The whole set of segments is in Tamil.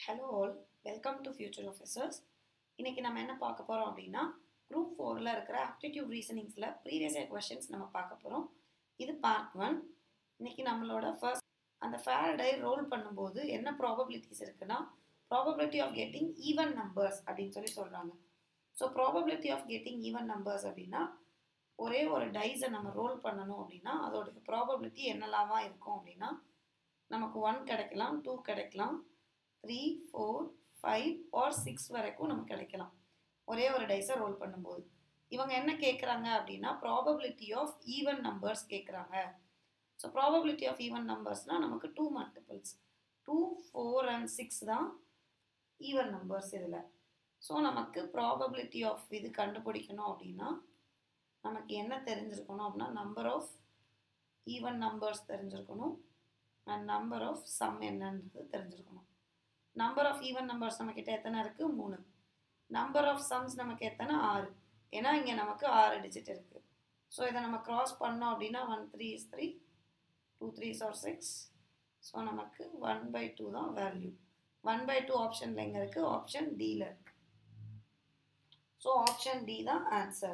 Hello all welcome to future officers இன்னைக்கு நம்ம என்ன பார்க்க போகிறோம் அப்படின்னா குரூப் ஃபோரில் இருக்கிற ஆப்டிடியூட் ரீசனிங்ஸில் ப்ரீவியஸ் இயர் கொஷின்ஸ் நம்ம பார்க்க போகிறோம் இது பார்ட் ஒன் இன்னைக்கு நம்மளோட ஃபர்ஸ்ட் அந்த ஃபேரடை ரோல் பண்ணும்போது என்ன ப்ராபபிலிட்டிஸ் இருக்குன்னா probability of getting even numbers அப்படின்னு சொல்லி சொல்கிறாங்க so probability of getting even numbers அப்படின்னா ஒரே ஒரு டைஸை நம்ம ரோல் பண்ணணும் அப்படின்னா அதோடைய ப்ராபபிலிட்டி என்னெல்லாமா இருக்கும் அப்படின்னா நமக்கு ஒன் கிடைக்கலாம் டூ கிடைக்கலாம் three four five or six வரைக்கும் நமக்கு கிடைக்கலாம் ஒரே ஒரு டைஸை ரோல் பண்ணும்போது இவங்க என்ன கேட்குறாங்க அப்படின்னா ப்ராபபிலிட்டி ஆஃப் ஈவன் நம்பர்ஸ் கேட்குறாங்க ஸோ ப்ராபபிலிட்டி ஆஃப் ஈவன் நம்பர்ஸ்னால் நமக்கு two multiples two four and six தான் ஈவன் நம்பர்ஸ் இதில் ஸோ நமக்கு ப்ராபபிலிட்டி ஆஃப் இது கண்டுபிடிக்கணும் அப்படின்னா நமக்கு என்ன தெரிஞ்சிருக்கணும் அப்படின்னா நம்பர் ஆஃப் ஈவன் நம்பர்ஸ் தெரிஞ்சிருக்கணும் அண்ட் நம்பர் ஆஃப் சம் என்னன்றது தெரிஞ்சிருக்கணும் நம்பர் ஆஃப் ஈவன் நம்பர்ஸ் நம்மக்கிட்ட எத்தனை இருக்குது மூணு நம்பர் ஆஃப் சம்ஸ் நமக்கு எத்தனை ஆறு ஏன்னா இங்கே நமக்கு ஆறு டிஜிட் இருக்குது ஸோ இதை நம்ம க்ராஸ் பண்ணோம் அப்படின்னா one three is three two threes are six so நமக்கு ஒன் பை டூ தான் வேல்யூ ஒன் பை டூ ஆப்ஷனில் எங்கே இருக்குது ஆப்ஷன் டியில் இருக்குது ஸோ ஆப்ஷன் டி தான் answer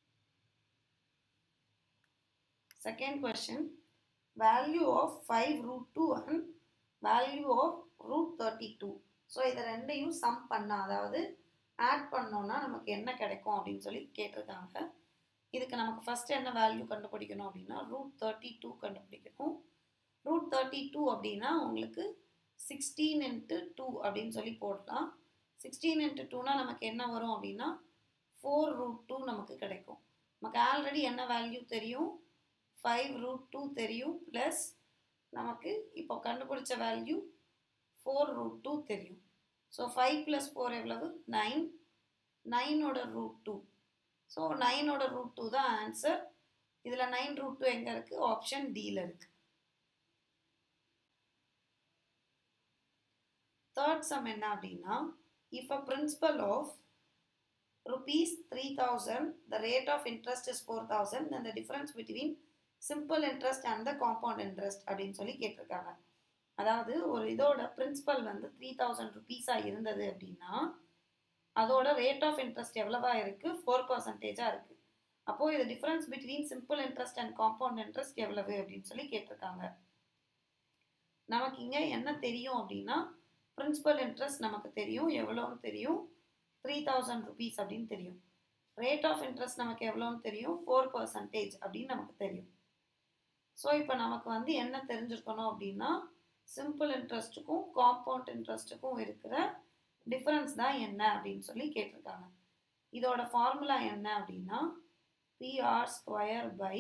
second question value of five root two and value of root thirty two so இதை ரெண்டையும் சம் பண்ண அதாவது ஆட் பண்ணோன்னா நமக்கு என்ன கிடைக்கும் அப்படின்னு சொல்லி கேட்டிருக்காங்க இதுக்கு நமக்கு ஃபஸ்ட்டு என்ன வேல்யூ கண்டுபிடிக்கணும் அப்படின்னா ரூட் தேர்ட்டி டூ கண்டுபிடிக்கணும் ரூட் தேர்ட்டி டூ அப்படின்னா உங்களுக்கு சிக்ஸ்டீன் இன்ட்டு டூ அப்படின்னு சொல்லி போடலாம் சிக்ஸ்டீன் இன்ட்டு டூனா நமக்கு என்ன வரும் அப்படின்னா ஃபோர் ரூட் டூ நமக்கு கிடைக்கும் நமக்கு ஆல்ரெடி என்ன வேல்யூ தெரியும் ஃபைவ் ரூட் டூ தெரியும் ப்ளஸ் நமக்கு இப்போ கண்டுபிடிச்ச வேல்யூ ஃபோர் ரூட் டூ தெரியும் ஸோ ஃபைவ் ப்ளஸ் ஃபோர் எவ்வளவு நைன் நைனோட ரூட் டூ ஸோ நைனோட ரூட் டூ தான் ஆன்சர் இதில் நைன் ரூட் டூ எங்கே இருக்குது ஆப்ஷன் டியில் இருக்குது தேர்ட் சம் என்ன அப்படின்னா if a principal of rupees 3000 the rate of interest is 4000 then the difference between simple interest and the compound interest அப்படின்னு சொல்லி கேட்டிருக்காங்க அதாவது ஒரு இதோட பிரின்சிபல் வந்து த்ரீ தௌசண்ட் ருபீஸாக இருந்தது அப்படின்னா அதோட ரேட் ஆஃப் இன்ட்ரெஸ்ட் எவ்வளவா இருக்குது ஃபோர் பர்சன்டேஜாக இருக்குது அப்போது இது difference between simple interest and compound interest எவ்வளவு அப்படின்னு சொல்லி கேட்டிருக்காங்க நமக்கு இங்கே என்ன தெரியும் அப்படின்னா பிரின்சிபல் இன்ட்ரெஸ்ட் நமக்கு தெரியும் எவ்வளோன்னு தெரியும் த்ரீ தௌசண்ட் ருபீஸ் அப்படின்னு தெரியும் ரேட் ஆஃப் இன்ட்ரெஸ்ட் நமக்கு எவ்வளோன்னு தெரியும் ஃபோர் பர்சன்டேஜ் அப்படின்னு நமக்கு தெரியும் ஸோ இப்போ நமக்கு வந்து என்ன தெரிஞ்சிருக்கணும் அப்படின்னா சிம்பிள் இன்ட்ரெஸ்ட்டுக்கும் காம்பவுண்ட் இன்ட்ரெஸ்ட்டுக்கும் இருக்கிற டிஃப்ரென்ஸ் தான் என்ன அப்படின்னு சொல்லி கேட்டிருக்காங்க இதோட ஃபார்முலா என்ன அப்படின்னா P R square by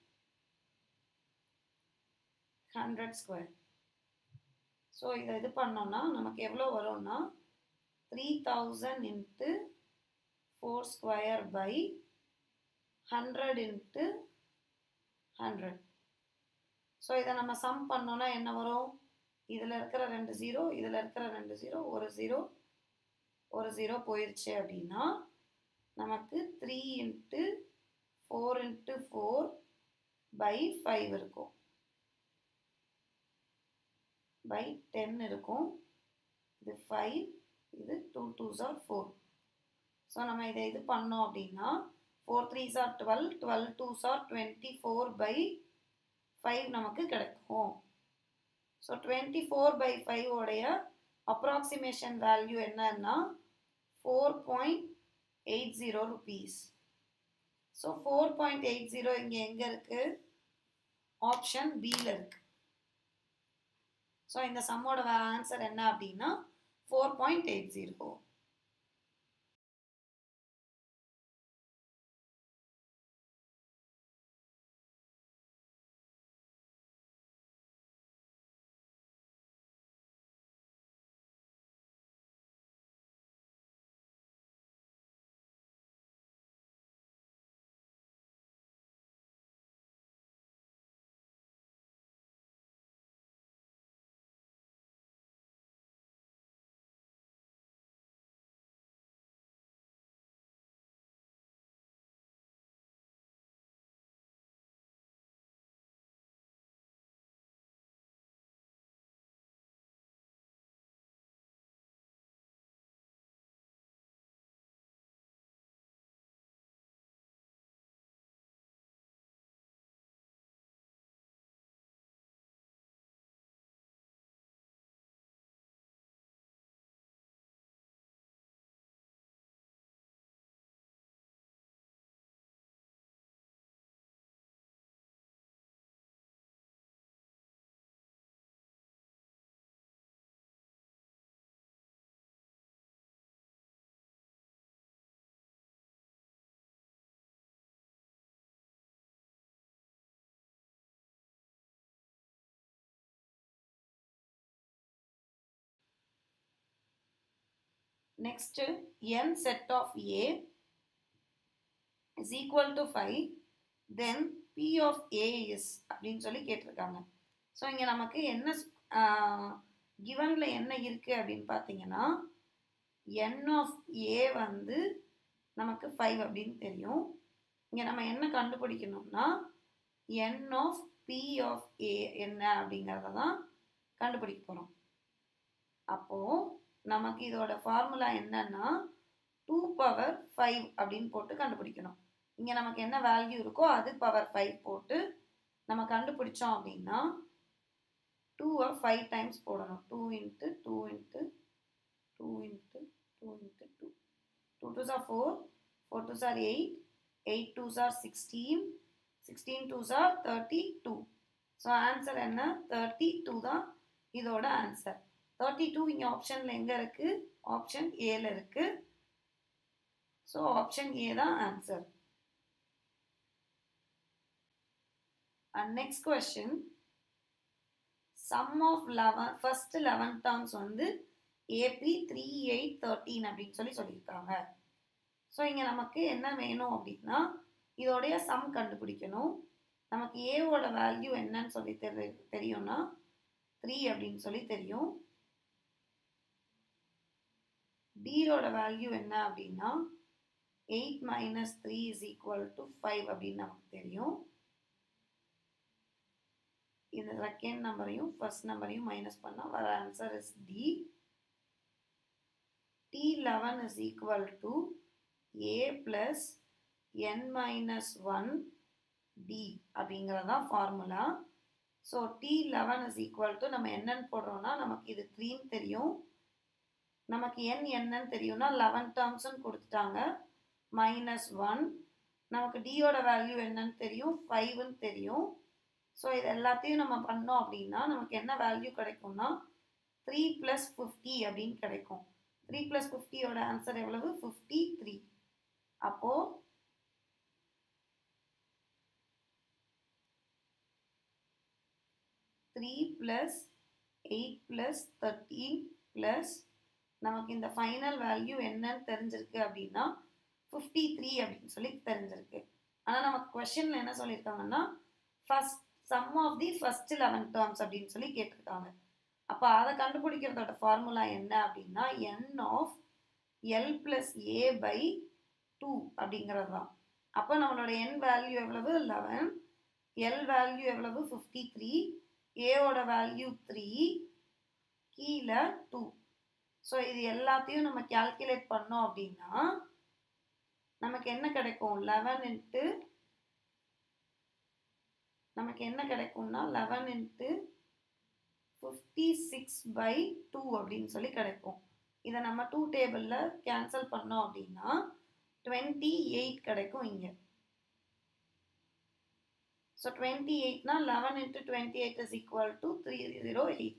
hundred square so இதை இது பண்ணோம்னா நமக்கு எவ்வளோ வரும்னா three thousand into four square by hundred into hundred so இதை நம்ம சம் பண்ணோன்னா என்ன வரும் இதில் இருக்கிற ரெண்டு ஜீரோ இதில் இருக்கிற ரெண்டு ஜீரோ ஒரு ஜீரோ ஒரு ஜீரோ போயிடுச்சு அப்படின்னா நமக்கு three into four into four by five இருக்கும் பை டென் இருக்கும் இது ஃபைவ் இது two twos are four so நம்ம இதை இது பண்ணோம் அப்படின்னா four threes are twelve twelve twos are twenty four by five நமக்கு கிடைக்கும் so twenty four by five உடைய அப்ராக்சிமேஷன் வேல்யூ என்னன்னா four point eight zero rupees so four point eight zero இங்கே எங்கே இருக்குது ஆப்ஷன் பியில் இருக்குது ஸோ இந்த சம்மோட ஆன்சர் என்ன அப்படின்னா 4.80 next N set of A is equal to five then P of A is அப்படின்னு சொல்லி கேட்டிருக்காங்க ஸோ இங்கே நமக்கு என்ன கிவனில் என்ன இருக்குது அப்படின்னு பார்த்தீங்கன்னா என் ஆஃப் ஏ வந்து நமக்கு ஃபைவ் அப்படின்னு தெரியும் இங்கே நம்ம என்ன கண்டுபிடிக்கணும்னா N of P of A என்ன அப்படிங்கிறத தான் கண்டுபிடிக்க போகிறோம் அப்போது நமக்கு இதோட ஃபார்முலா என்னன்னா டூ பவர் ஃபைவ் அப்படின்னு போட்டு கண்டுபிடிக்கணும் இங்கே நமக்கு என்ன வேல்யூ இருக்கோ அது பவர் ஃபைவ் போட்டு நம்ம கண்டுபிடிச்சோம் அப்படின்னா டூவை ஃபைவ் டைம்ஸ் போடணும் two into two into two into two into two two twos are four four twos are eight eight twos are sixteen sixteen twos are thirty two so answer என்ன தேர்ட்டி டூ தான் இதோட ஆன்சர் தேர்ட்டி டூ இங்கே ஆப்ஷனில் எங்கே இருக்குது ஆப்ஷன் ஏல இருக்குது ஸோ ஆப்ஷன் ஏ தான் answer and next question sum of eleven first eleven terms வந்து ஏபி த்ரீ எயிட் தேர்ட்டீன் அப்படின்னு சொல்லி சொல்லியிருக்காங்க ஸோ இங்கே நமக்கு என்ன வேணும் அப்படின்னா இதோடைய சம் கண்டுபிடிக்கணும் நமக்கு ஏவோட வேல்யூ என்னன்னு சொல்லி தெரி தெரியும்னா த்ரீ அப்படின்னு சொல்லி தெரியும் டியோட வேல்யூ என்ன அப்படின்னா eight minus three is equal to five அப்படின்னு நமக்கு தெரியும் இந்த செகண்ட் நம்பரையும் ஃபர்ஸ்ட் நம்பரையும் மைனஸ் பண்ணால் வர answer is D T eleven is equal to A plus N minus one D அப்படிங்கிறதான் formula so T eleven is equal to நம்ம என்னன்னு போடுறோம்னா நமக்கு இது த்ரீன்னு தெரியும் நமக்கு என் என்னன்னு தெரியும்னா லெவன் டேர்ம்ஸ்னு கொடுத்துட்டாங்க மைனஸ் ஒன் நமக்கு டியோட வேல்யூ என்னன்னு தெரியும் ஃபைவ்னு தெரியும் ஸோ இது எல்லாத்தையும் நம்ம பண்ணோம் அப்படின்னா நமக்கு என்ன வேல்யூ கிடைக்கும்னா த்ரீ ப்ளஸ் ஃபிஃப்டி அப்படின்னு கிடைக்கும் த்ரீ ப்ளஸ் ஃபிஃப்டியோட ஆன்சர் எவ்வளவு ஃபிஃப்டி த்ரீ அப்போது three plus eight plus thirteen plus நமக்கு இந்த ஃபைனல் வேல்யூ என்னன்னு தெரிஞ்சிருக்கு அப்படின்னா ஃபிஃப்டி த்ரீ அப்படின்னு சொல்லி தெரிஞ்சிருக்கு ஆனால் நமக்கு கொஷனில் என்ன சொல்லியிருக்காங்கன்னா first sum of the first eleven terms அப்படின்னு சொல்லி கேட்டிருக்காங்க அப்போ அதை கண்டுபிடிக்கிறதோட ஃபார்முலா என்ன அப்படின்னா N of L plus A by two அப்படிங்கிறது தான் அப்போ நம்மளோட என் வேல்யூ எவ்வளவு லெவன் எல் வேல்யூ எவ்வளவு ஃபிஃப்டி த்ரீ ஏவோட வேல்யூ த்ரீ கீழே டூ ஸோ இது எல்லாத்தையும் நம்ம கேல்குலேட் பண்ணோம் அப்படின்னா நமக்கு என்ன கிடைக்கும் லெவன் இன்ட்டு நமக்கு என்ன கிடைக்கும்னா eleven into fifty six by two அப்படின்னு சொல்லி கிடைக்கும் இதை நம்ம டூ டேபிளில் கேன்சல் பண்ணோம் அப்படின்னா டுவெண்ட்டி எயிட் கிடைக்கும் இங்கே ஸோ டுவெண்ட்டி எயிட்னா eleven into twenty eight is equal to three zero eight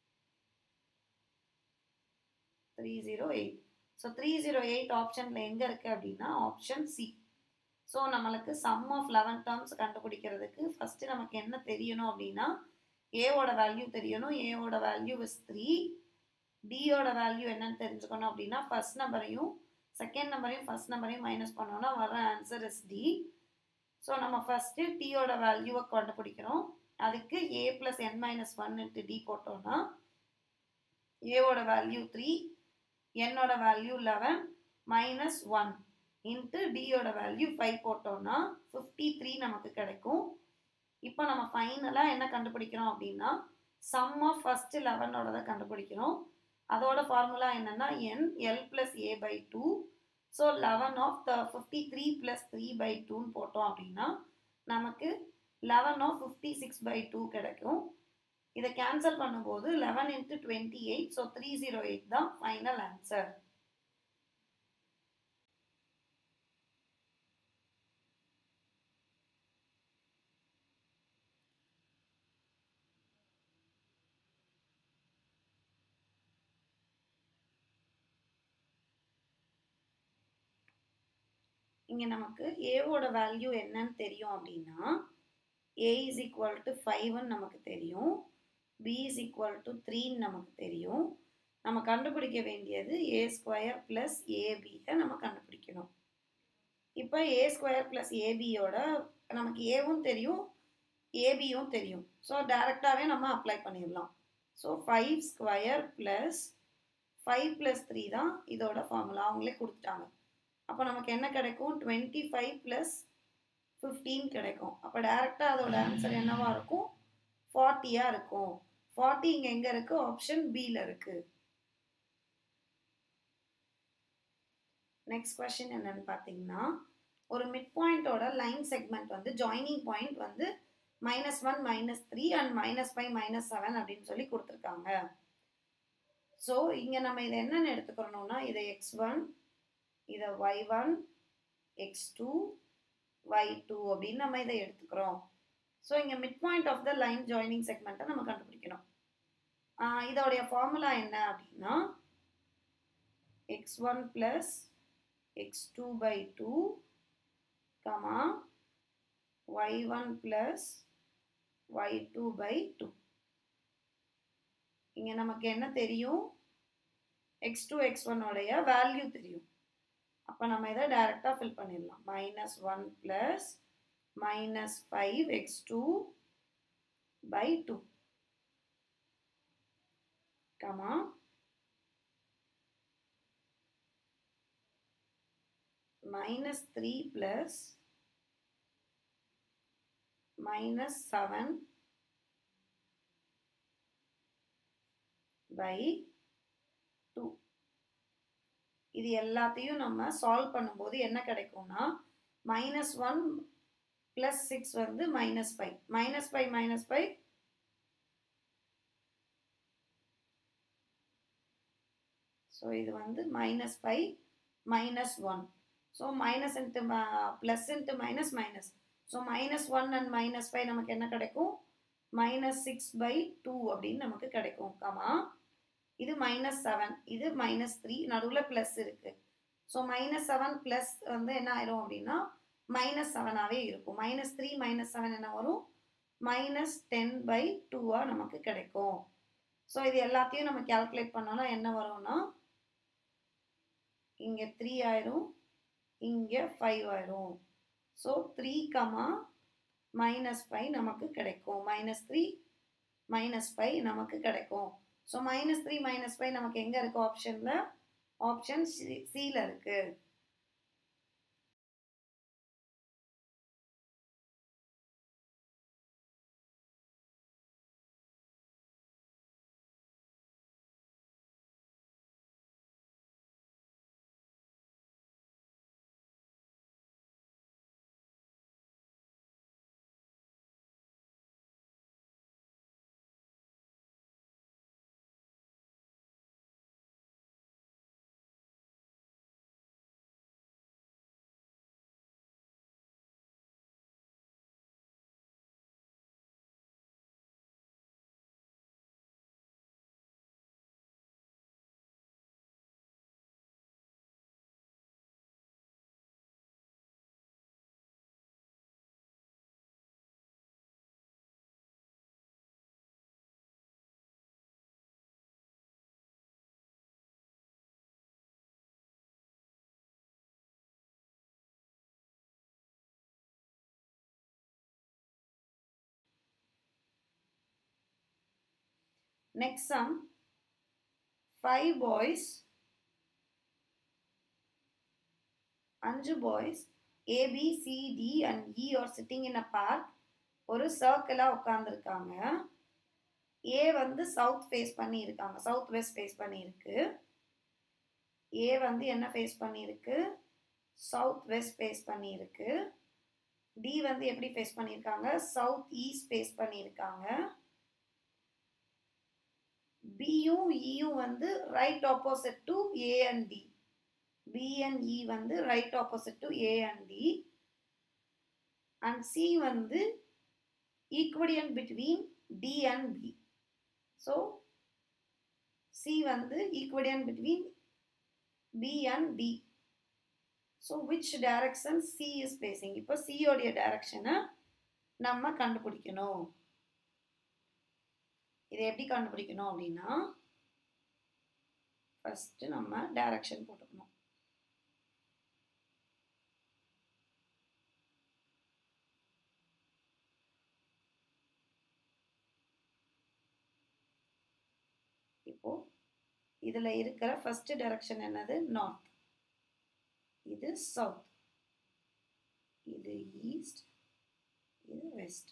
three zero eight so three zero eight ஆப்ஷனில் எங்கே இருக்குது அப்படின்னா ஆப்ஷன் சி ஸோ நம்மளுக்கு சம் ஆஃப் லெவன் டேர்ம்ஸ் கண்டுபிடிக்கிறதுக்கு ஃபஸ்ட்டு நமக்கு என்ன தெரியணும் அப்படின்னா ஏவோட வேல்யூ தெரியணும் ஏவோட வேல்யூ இஸ் த்ரீ டியோட வேல்யூ என்னன்னு தெரிஞ்சுக்கணும் அப்படின்னா ஃபர்ஸ்ட் நம்பரையும் செகண்ட் நம்பரையும் ஃபர்ஸ்ட் நம்பரையும் மைனஸ் பண்ணோம்னா வர ஆன்சர் இஸ் டி ஸோ நம்ம ஃபஸ்ட்டு டியோட வேல்யூவை கண்டுபிடிக்கிறோம் அதுக்கு A plus N minus one into D போட்டோம்னா ஏவோட வேல்யூ த்ரீ என்னோட value eleven minus one into டியோட வேல்யூ ஃபைவ் போட்டோம்னா ஃபிஃப்டி த்ரீ நமக்கு கிடைக்கும் இப்போ நம்ம ஃபைனலாக என்ன கண்டுபிடிக்கிறோம் அப்படின்னா சம் ஆஃப் ஃபஸ்ட்டு லெவனோடதை கண்டுபிடிக்கிறோம் அதோட ஃபார்முலா என்னன்னா N L plus A by two so eleven of the fifty three plus three by டூன்னு போட்டோம் அப்படின்னா நமக்கு eleven of fifty six by two கிடைக்கும் இதை கேன்சல் பண்ணும்போது eleven into twenty eight so three zero eight தான் ஃபைனல் ஆன்சர் இங்கே நமக்கு ஏவோட வேல்யூ என்னன்னு தெரியும் அப்படின்னா ஏ இஸ் ஈக்குவல் டு ஃபைவ்னு நமக்கு தெரியும் பி இஸ் ஈக்குவல் டு த்ரீன்னு நமக்கு தெரியும் நம்ம கண்டுபிடிக்க வேண்டியது ஏ ஸ்கொயர் ப்ளஸ் ஏபியை நம்ம கண்டுபிடிக்கணும் இப்போ ஏ ஸ்கொயர் ப்ளஸ் ஏபியோட நமக்கு ஏவும் தெரியும் ஏபியும் தெரியும் ஸோ டைரெக்டாகவே நம்ம அப்ளை பண்ணிடலாம் so five square plus five plus three தான் இதோட ஃபார்முலா அவங்களே கொடுத்துட்டாங்க அப்போ நமக்கு என்ன கிடைக்கும் டுவெண்ட்டி ஃபைவ் ப்ளஸ் ஃபிஃப்டீன் கிடைக்கும் அப்போ டைரெக்டாக அதோட ஆன்சர் என்னவா இருக்கும் ஃபார்ட்டியாக இருக்கும் ஃபார்ட்டி இங்கே எங்கே இருக்குது ஆப்ஷன் பியில் இருக்குது நெக்ஸ்ட் கொஸ்டின் என்னன்னு பார்த்தீங்கன்னா ஒரு மிட் பாயிண்டோட லைன் செக்மெண்ட் வந்து ஜாயினிங் பாயிண்ட் வந்து minus one minus three and minus five minus seven அப்படின்னு சொல்லி கொடுத்துருக்காங்க ஸோ இங்கே நம்ம இதை என்னென்னு எடுத்துக்கிறோம்னா இதை எக்ஸ் ஒன் இதை Y one X two Y two அப்படின்னு நம்ம இதை எடுத்துக்கிறோம் ஸோ இங்கே mid point of the line joining செக்மெண்ட்டை நம்ம கண்டுபிடிக்கணும் இதோடைய ஃபார்முலா என்ன அப்படின்னா X one plus x2 by 2 comma y1 plus y2 by 2 இங்க நமக்கு என்ன தெரியும் x2 x1 உடைய வேல்யூ தெரியும் அப்ப நம்ம இதை டைரக்டா ஃபில் பண்ணிடலாம் minus one plus minus five X two by two comma minus 3 plus minus 7 by 2 இது எல்லாத்தையும் நம்ம சால்வ் பண்ணும்போது என்ன கிடைக்கும்னா மைனஸ் ஒன் பிளஸ் சிக்ஸ் வந்து minus five minus five minus five so இது வந்து minus five minus one so minus into plus into minus minus so minus one and minus five நமக்கு என்ன கிடைக்கும் மைனஸ் சிக்ஸ் பை டூ அப்படின்னு நமக்கு கிடைக்கும் கமா இது மைனஸ் செவன் இது மைனஸ் த்ரீ நடுவில் ப்ளஸ் இருக்கு ஸோ மைனஸ் செவன் ப்ளஸ் வந்து என்ன ஆயிரும் அப்படின்னா மைனஸ் செவனாகவே இருக்கும் மைனஸ் த்ரீ மைனஸ் செவன் என்ன வரும் மைனஸ் டென் பை டூவாக நமக்கு கிடைக்கும் ஸோ இது எல்லாத்தையும் நம்ம கேல்குலேட் பண்ணோம்னா என்ன வரும்னா இங்கே த்ரீ ஆயிரும் இங்கே ஃபைவ் ஆயிரும் so three comma minus five நமக்கு கிடைக்கும் மைனஸ் த்ரீ மைனஸ் ஃபைவ் நமக்கு கிடைக்கும் so minus three minus five நமக்கு எங்கே இருக்கு ஆப்ஷனில் ஆப்ஷன் சியில் இருக்கு Next sum, five boys, அஞ்சு boys A B C D and E are sitting in a park ஒரு சர்க்கிளாக உட்காந்துருக்காங்க ஏ வந்து சவுத் ஃபேஸ் பண்ணி இருக்காங்க சவுத் வெஸ்ட் ஃபேஸ் பண்ணியிருக்கு ஏ வந்து என்ன ஃபேஸ் பண்ணியிருக்கு சவுத் வெஸ்ட் ஃபேஸ் பண்ணியிருக்கு டி வந்து எப்படி ஃபேஸ் பண்ணியிருக்காங்க சவுத் ஈஸ்ட் ஃபேஸ் பண்ணியிருக்காங்க பியும் இயும் வந்து right opposite to A and D B and E வந்து right opposite to A and D and C வந்து equidistant between D and B so C வந்து equidistant between B and D so which direction C is facing இப்போ சியோடைய டைரக்ஷனை நம்ம கண்டுபிடிக்கணும் இதை எப்படி கண்டுபிடிக்கணும் அப்படின்னா ஃபஸ்ட்டு நம்ம டைரக்ஷன் போட்டுக்கணும் இப்போ இதில் இருக்கிற ஃபர்ஸ்ட் டைரக்ஷன் என்னது நார்த் இது சவுத் இது ஈஸ்ட் இது வெஸ்ட்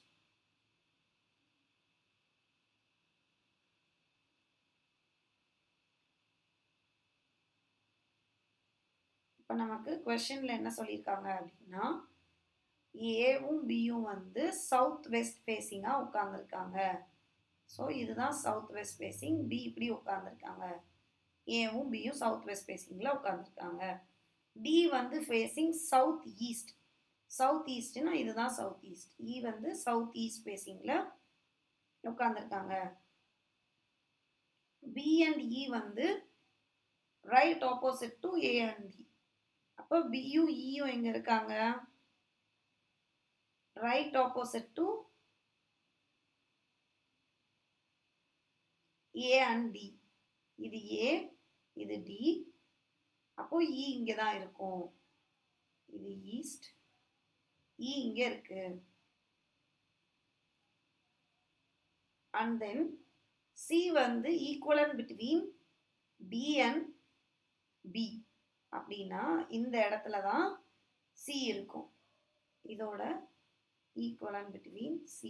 இப்போ நமக்கு கொஷனில் என்ன சொல்லியிருக்காங்க அப்படின்னா ஏவும் பியும் வந்து சவுத் வெஸ்ட் ஃபேஸிங்காக உட்காந்துருக்காங்க ஸோ இதுதான் சவுத் வெஸ்ட் ஃபேஸிங் பி இப்படி உட்காந்துருக்காங்க ஏவும் பியும் சவுத் வெஸ்ட் ஃபேஸிங்கில் உட்காந்துருக்காங்க டி வந்து ஃபேஸிங் சவுத் ஈஸ்ட் சவுத் ஈஸ்ட்னா இதுதான் சவுத் ஈஸ்ட் இ வந்து சவுத் ஈஸ்ட் ஃபேஸிங்கில் உட்காந்துருக்காங்க பி அண்ட் இ வந்து right opposite to A and D அப்போ பியும் இயும் எங்கே இருக்காங்க right opposite to A and D இது ஏ இது டி அப்போ இ இங்கே தான் இருக்கும் இது ஈஸ்ட் இ இங்கே இருக்கு அண்ட் தென் சி வந்து equivalent between D and B அப்படின்னா இந்த இடத்துல தான் சி இருக்கும் இதோட ஈக்குவலன் பிட்வீன் சி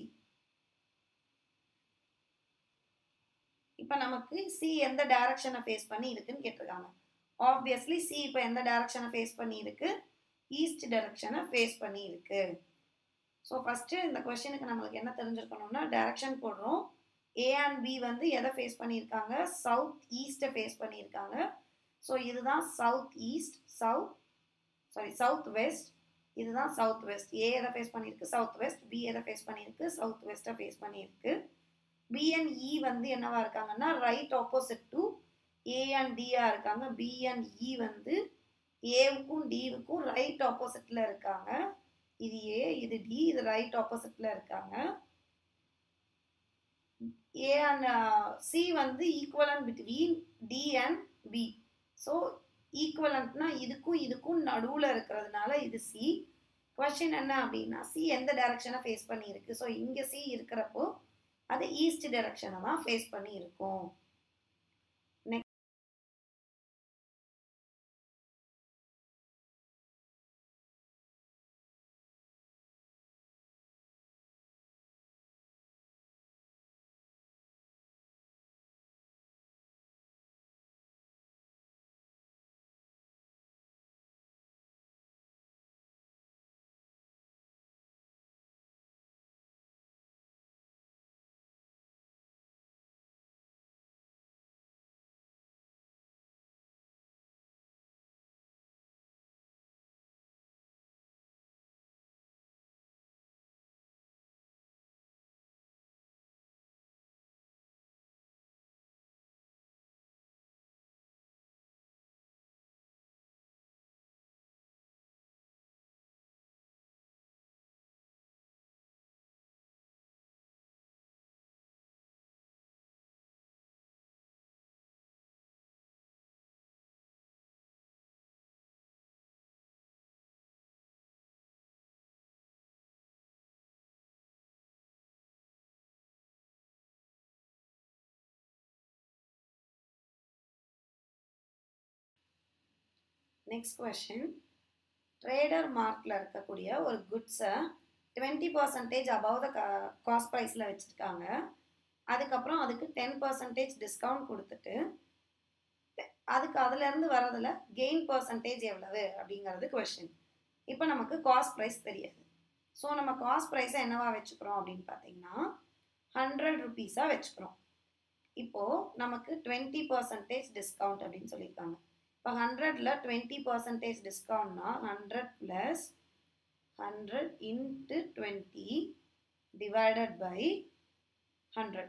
இப்போ நமக்கு சி எந்த டைரக்ஷனை ஃபேஸ் பண்ணி இருக்குன்னு கேட்டிருக்காங்க ஆப்வியஸ்லி சி இப்போ எந்த டைரக்ஷனை ஃபேஸ் பண்ணி இருக்கு ஈஸ்ட் டைரக்ஷனை ஃபேஸ் பண்ணி இருக்கு ஸோ ஃபஸ்ட்டு இந்த கொஸ்டினுக்கு நம்மளுக்கு என்ன தெரிஞ்சிருக்கணும்னா டைரக்ஷன் போடுறோம் ஏ அண்ட் பி வந்து எதை ஃபேஸ் பண்ணியிருக்காங்க சவுத் ஈஸ்ட்டை ஃபேஸ் பண்ணியிருக்காங்க ஸோ இதுதான் south east south sorry south west இதுதான் சவுத் வெஸ்ட் ஏ எதை ஃபேஸ் பண்ணியிருக்கு சவுத் வெஸ்ட் பி எதை ஃபேஸ் பண்ணியிருக்கு சவுத் வெஸ்ட்டை ஃபேஸ் பண்ணியிருக்கு பி அண்ட் இ வந்து என்னவா இருக்காங்கன்னா right opposite to A and டியா இருக்காங்க பி அண்ட் இ வந்து ஏவுக்கும் டிவுக்கும் ரைட் ஆப்போசிட்ல இருக்காங்க இது ஏ இது டி இது ரைட் ஆப்போசிட்ல இருக்காங்க ஏ அண்ட் சி வந்து equivalent between D and B so ஈக்குவலண்ட்னா இதுக்கும் இதுக்கும் நடுவில் இருக்கிறதுனால இது சி கொஸ்டின் என்ன அப்படின்னா சி எந்த டைரக்ஷனை ஃபேஸ் பண்ணி இருக்கு ஸோ இங்கே சி இருக்கிறப்போ அது ஈஸ்ட் டைரக்ஷனை தான் ஃபேஸ் பண்ணி இருக்கும் நெக்ஸ்ட் கொஷின் ட்ரேடர் மார்க்கில் இருக்கக்கூடிய ஒரு குட்ஸை twenty percentage above the cost ப்ரைஸில் வச்சுருக்காங்க அதுக்கப்புறம் அதுக்கு டென் பர்சன்டேஜ் டிஸ்கவுண்ட் கொடுத்துட்டு அதுக்கு அதுலேருந்து வரதில் கெயின் பர்சன்டேஜ் எவ்வளவு அப்படிங்கிறது கொஷின் இப்போ நமக்கு காஸ்ட் ப்ரைஸ் தெரியாது ஸோ நம்ம காஸ்ட் ப்ரைஸை என்னவா வச்சுக்கிறோம் அப்படின்னு பார்த்தீங்கன்னா ஹண்ட்ரட் ருபீஸாக வச்சுக்கிறோம் இப்போது நமக்கு டுவெண்ட்டி பர்சன்டேஜ் டிஸ்கவுண்ட் அப்படின்னு சொல்லியிருக்காங்க இப்போ ஹண்ட்ரடில் டுவெண்ட்டி பர்சன்டேஜ் டிஸ்கவுண்ட்னா hundred plus hundred into twenty divided by hundred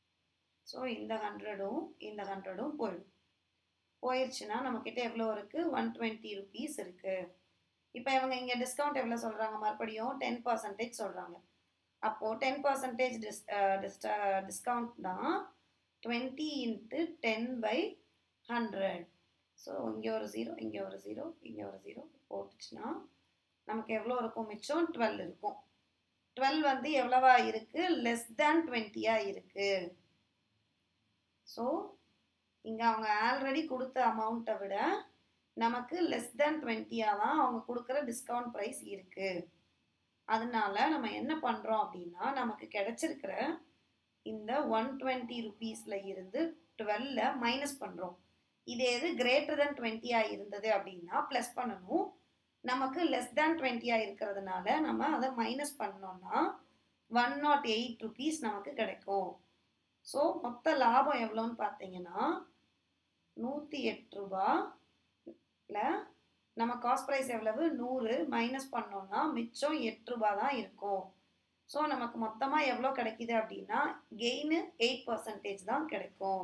so இந்த ஹண்ட்ரடும் இந்த ஹண்ட்ரடும் போயிடும் போயிடுச்சுன்னா நம்மக்கிட்ட எவ்வளோ இருக்குது ஒன் டுவெண்ட்டி ருபீஸ் இருக்குது இப்போ இவங்க இங்கே டிஸ்கவுண்ட் எவ்வளோ சொல்கிறாங்க மறுபடியும் டென் பர்சன்டேஜ் சொல்கிறாங்க அப்போது டென் பர்சன்டேஜ் டிஸ் டிஸ்கவுண்ட் தான் twenty into ten by hundred so இங்கே ஒரு ஜீரோ இங்கே ஒரு ஜீரோ இங்கே ஒரு ஜீரோ போட்டுச்சுன்னா நமக்கு எவ்வளோ இருக்கும் மிச்சம் டுவெல் இருக்கும் டுவெல் வந்து எவ்வளவா இருக்கு லெஸ் தேன் டுவெண்ட்டியாக இருக்கு ஸோ இங்கே அவங்க ஆல்ரெடி கொடுத்த அமௌண்ட்டை விட நமக்கு லெஸ் தேன் டுவெண்ட்டியாக தான் அவங்க கொடுக்குற டிஸ்கவுண்ட் ப்ரைஸ் இருக்கு அதனால நம்ம என்ன பண்ணுறோம் அப்படின்னா நமக்கு கிடைச்சிருக்கிற இந்த ஒன் டுவெண்ட்டி ருபீஸில் இருந்து டுவெல்ல மைனஸ் பண்ணுறோம் இது எது கிரேட்டர் தென் டுவெண்ட்டியாக இருந்தது அப்படின்னா ப்ளஸ் பண்ணணும் நமக்கு லெஸ் தேன் டுவெண்ட்டியாக இருக்கிறதுனால நம்ம அதை மைனஸ் பண்ணோம்னா ஒன் நாட் எயிட் ருபீஸ் நமக்கு கிடைக்கும் ஸோ மொத்த லாபம் எவ்வளோன்னு பார்த்தீங்கன்னா நூற்றி எட்டு ரூபாயில் நம்ம காஸ்ட் ப்ரைஸ் எவ்வளவு நூறு மைனஸ் பண்ணோம்னா மிச்சம் எட்டு ரூபா தான் இருக்கும் ஸோ நமக்கு மொத்தமாக எவ்வளோ கிடைக்குது அப்படின்னா கெயின் எயிட் பர்சன்டேஜ் தான் கிடைக்கும்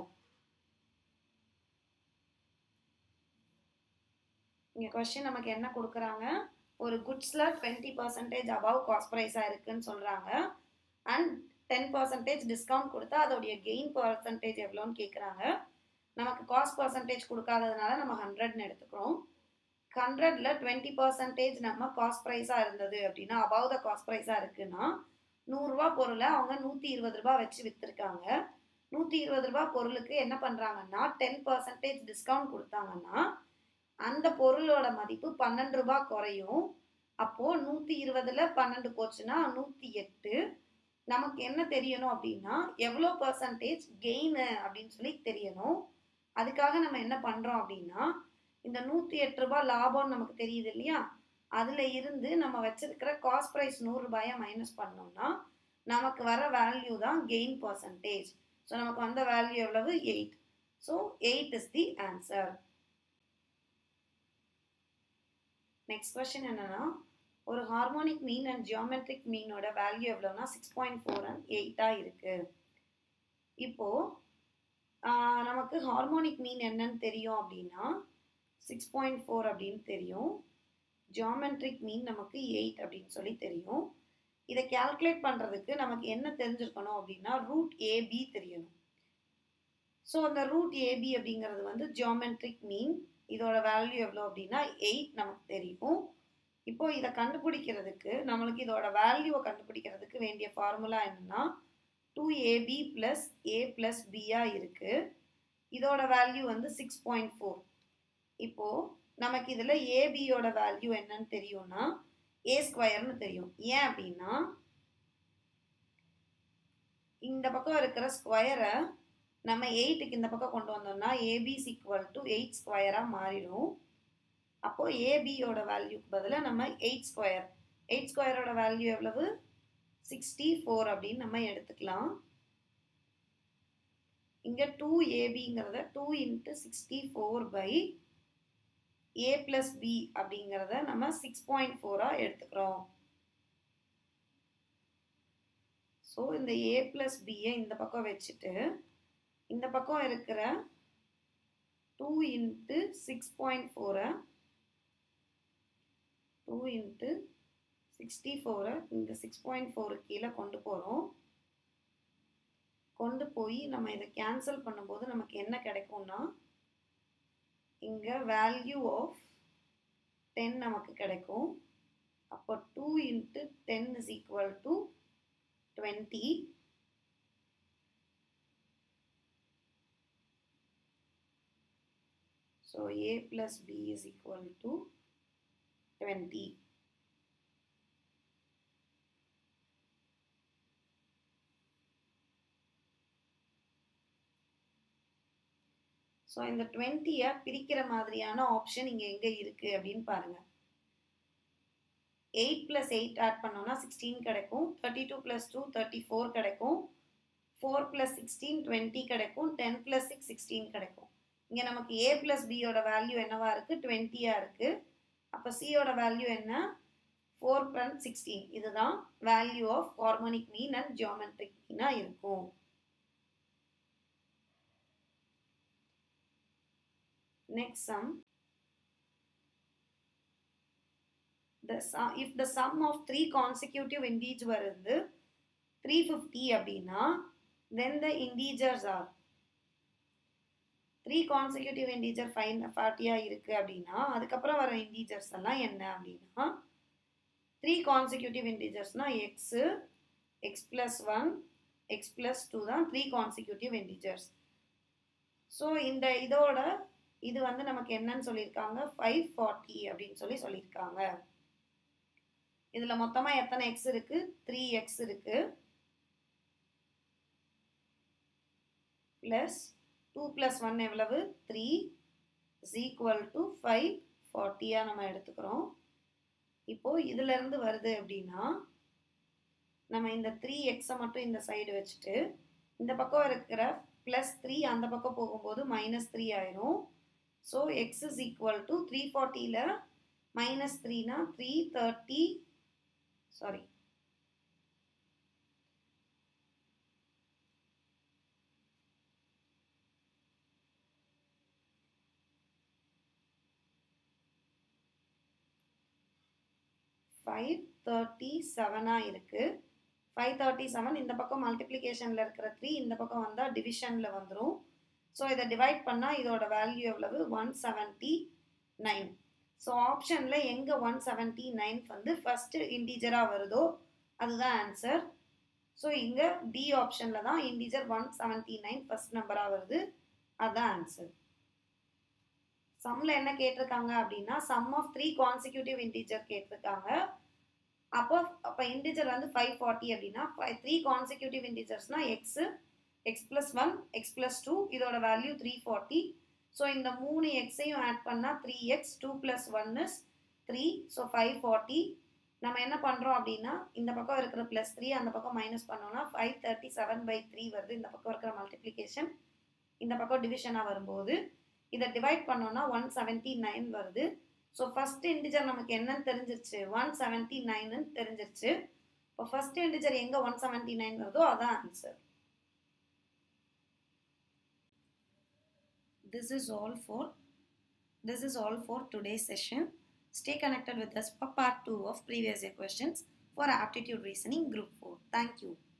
இங்கே கொஸ்டின் நமக்கு என்ன கொடுக்குறாங்க ஒரு குட்ஸில் டுவெண்ட்டி பர்சன்டேஜ் அபவ் காஸ்ட் ப்ரைஸாக இருக்குன்னு சொல்கிறாங்க அண்ட் டென் பர்சன்டேஜ் டிஸ்கவுண்ட் கொடுத்தா அதோடைய கெயின் பர்சன்டேஜ் எவ்வளோன்னு கேட்குறாங்க நமக்கு காஸ்ட் பர்சன்டேஜ் கொடுக்காததுனால நம்ம ஹண்ட்ரட்னு எடுத்துக்கிறோம் ஹண்ட்ரட்ல டுவெண்ட்டி பர்சன்டேஜ் நம்ம காஸ்ட் ப்ரைஸாக இருந்தது அப்படின்னா அபவ் த காஸ்ட் ப்ரைஸாக இருக்குன்னா நூறுரூவா பொருளை அவங்க நூற்றி இருபது ரூபா வச்சு விற்றுருக்காங்க நூற்றி இருபது ரூபா பொருளுக்கு என்ன பண்ணுறாங்கன்னா டென் பர்சன்டேஜ் டிஸ்கவுண்ட் கொடுத்தாங்கன்னா அந்த பொருளோட மதிப்பு பன்னெண்டு ரூபா குறையும் அப்போது நூற்றி இருபதுல பன்னெண்டு போச்சுன்னா நூற்றி எட்டு நமக்கு என்ன தெரியணும் அப்படின்னா எவ்வளோ பர்சன்டேஜ் கெயின் அப்படின்னு சொல்லி தெரியணும் அதுக்காக நம்ம என்ன பண்ணுறோம் அப்படின்னா இந்த நூற்றி எட்டு ரூபாய் லாபம்னு நமக்கு தெரியுது இல்லையா அதில் இருந்து நம்ம வச்சிருக்கிற காஸ்ட் ப்ரைஸ் நூறுரூபாயை மைனஸ் பண்ணோம்னா நமக்கு வர வேல்யூ தான் கெயின் பர்சன்டேஜ் ஸோ நமக்கு வந்த வேல்யூ எவ்வளவு eight so eight is the answer next question என்னன்னா ஒரு ஹார்மோனிக் மீன் அண்ட் ஜியோமெட்ரிக் மீனோட வேல்யூ எவ்வளோனா சிக்ஸ் பாயிண்ட் ஃபோர் அண்ட் எயிட்டாக இருக்கு இப்போ நமக்கு ஹார்மோனிக் மீன் என்னன்னு தெரியும் அப்படின்னா சிக்ஸ் பாயிண்ட் ஃபோர் அப்படின்னு தெரியும் ஜியோமெட்ரிக் மீன் நமக்கு எயிட் அப்படின்னு சொல்லி தெரியும் இதை கேல்குலேட் பண்ணுறதுக்கு நமக்கு என்ன தெரிஞ்சிருக்கணும் அப்படின்னா ரூட் ஏபி தெரியணும் ஸோ அந்த ரூட் ஏபி அப்படிங்கிறது வந்து ஜியோமெட்ரிக் மீன் இதோட வேல்யூ எவ்வளோ அப்படின்னா எயிட் நமக்கு தெரியும் இப்போ இதை கண்டுபிடிக்கிறதுக்கு நம்மளுக்கு இதோட வேல்யூவை கண்டுபிடிக்கிறதுக்கு வேண்டிய ஃபார்முலா என்னன்னா two AB plus A plus பியாக இருக்குது இதோட வேல்யூ வந்து சிக்ஸ் பாயிண்ட் ஃபோர் இப்போது நமக்கு இதில் ஏபியோட வேல்யூ என்னன்னு தெரியும்னா ஏ ஸ்கொயர்னு தெரியும் ஏன் அப்படின்னா இந்த பக்கம் இருக்கிற ஸ்கொயரை நம்ம எயிட்டுக்கு இந்த பக்கம் கொண்டு வந்தோம்னா ஏபிஸ் ஈக்குவல் டு எயிட் ஸ்கொயராக மாறிடும் அப்போது ஏபியோட வேல்யூக்கு பதிலாக நம்ம எயிட் ஸ்கொயர் எயிட் ஸ்கொயரோட வேல்யூ எவ்வளவு சிக்ஸ்டி ஃபோர் அப்படின்னு நம்ம எடுத்துக்கலாம் இங்கே டூ ஏபிங்கிறத two into sixty four by A plus B அப்படிங்கிறத நம்ம சிக்ஸ் பாயிண்ட் ஃபோராக எடுத்துக்கிறோம் ஸோ இந்த ஏ ப்ளஸ் பியை இந்த பக்கம் வச்சுட்டு இந்த பக்கம் இருக்கிற டூ இன்ட்டு சிக்ஸ் பாயிண்ட் ஃபோரை டூ இன்ட்டு சிக்ஸ்டி ஃபோரை இந்த சிக்ஸ் பாயிண்ட் ஃபோரு கீழே கொண்டு போகிறோம் கொண்டு போய் நம்ம இதை கேன்சல் பண்ணும்போது நமக்கு என்ன கிடைக்கும்னா இங்கே வேல்யூ ஆஃப் டென் நமக்கு கிடைக்கும் அப்போ two into ten is equal to twenty So A plus B is equal to 20. So இந்த டுவெண்ட்டியை பிரிக்கிற மாதிரியான ஆப்ஷன் இங்கே எங்கே இருக்குது அப்படின்னு பாருங்கள் எயிட் ப்ளஸ் எயிட் ஆட் பண்ணோம்னா சிக்ஸ்டீன் கிடைக்கும் thirty two plus two thirty four கிடைக்கும் ஃபோர் ப்ளஸ் சிக்ஸ்டீன் டுவெண்ட்டி கிடைக்கும் டென் ப்ளஸ் சிக்ஸ் சிக்ஸ்டீன் கிடைக்கும் இங்கே நமக்கு ஏ ப்ளஸ் பியோட வேல்யூ என்னவா இருக்குது டுவெண்ட்டியாக இருக்குது அப்போ சியோட வேல்யூ என்ன ஃபோர் ப்ளஸ் சிக்ஸ்டீன் இதுதான் value of harmonic mean and geometric மீனாக இருக்கும் Next sum. The sum, if the sum of three consecutive integers வருது 350 அப்படின்னா then the integers are three consecutive integer five ஃபார்ட்டியாக இருக்குது அப்படின்னா அதுக்கப்புறம் வர இன்டீஜர்ஸ் எல்லாம் என்ன அப்படின்னா த்ரீ கான்சிக்யூட்டிவ் இன்டீஜர்ஸ்னால் x x plus one x plus two தான் த்ரீ கான்சிக்யூட்டிவ் இன்டீஜர்ஸ் ஸோ இந்த இதோட இது வந்து நமக்கு என்னன்னு சொல்லியிருக்காங்க ஃபைவ் ஃபார்ட்டி அப்படின்னு சொல்லி சொல்லியிருக்காங்க இதில் மொத்தமாக எத்தனை எக்ஸ் இருக்குது த்ரீ எக்ஸ் இருக்குது ப்ளஸ் டூ ப்ளஸ் ஒன் எவ்வளவு three is equal to five ஃபார்ட்டியாக நம்ம எடுத்துக்கிறோம் இப்போது இதிலேருந்து வருது அப்படின்னா நம்ம இந்த த்ரீ எக்ஸை மட்டும் இந்த சைடு வச்சுட்டு இந்த பக்கம் இருக்கிற ப்ளஸ் த்ரீ அந்த பக்கம் போகும்போது மைனஸ் த்ரீ ஆயிரும் so x is equal to three ஃபார்ட்டியில் மைனஸ் த்ரீனா three thirty sorry five thirty செவனாக இருக்குது ஃபைவ் தேர்ட்டி செவன் இந்த பக்கம் மல்டிப்ளிகேஷனில் இருக்கிற த்ரீ இந்த பக்கம் வந்தால் டிவிஷனில் வந்துடும் ஸோ இதை டிவைட் பண்ணால் இதோட வேல்யூ எவ்வளவு ஒன் செவன்ட்டி நைன் ஸோ ஆப்ஷனில் எங்கே ஒன் செவன்ட்டி நைன் வந்து ஃபஸ்ட்டு இன்டீஜராக வருதோ அதுதான் ஆன்சர் ஸோ இங்கே டி ஆப்ஷனில் தான் integer one seventy nine first நம்பராக வருது அதுதான் ஆன்சர் சம்மில் என்ன கேட்டிருக்காங்க அப்படின்னா sum of three consecutive integer கேட்டிருக்காங்க அப்போ அப்போ இன்டீஜர் வந்து ஃபைவ் ஃபார்ட்டி அப்படின்னா த்ரீ கான்சிக்யூட்டிவ் இன்டீஜர்ஸ்னால் x x plus one x plus two இதோட வேல்யூ த்ரீ ஃபார்ட்டி ஸோ இந்த மூணு எக்ஸையும் ஆட் பண்ணால் three x two plus one is three so five forty நம்ம என்ன பண்ணுறோம் அப்படின்னா இந்த பக்கம் இருக்கிற ப்ளஸ் த்ரீ அந்த பக்கம் மைனஸ் பண்ணோம்னா five thirty seven by three வருது இந்த பக்கம் இருக்கிற மல்டிப்ளிகேஷன் இந்த பக்கம் டிவிஷனாக வரும்போது இதை டிவைட் பண்ணோம்னா ஒன் செவன்ட்டி நைன் வருது ஸோ ஃபஸ்ட் இன்டிஜர் நமக்கு என்னன்னு தெரிஞ்சிருச்சு ஒன் செவன்ட்டி நைன்னு தெரிஞ்சிருச்சு இப்போ ஃபஸ்ட் இன்டிஜர் எங்கே ஒன் செவன்ட்டி நைன் வருதோ அதான் answer this is all for this is all for today's session stay connected with us for part 2 of previous year questions for aptitude reasoning group 4 thank you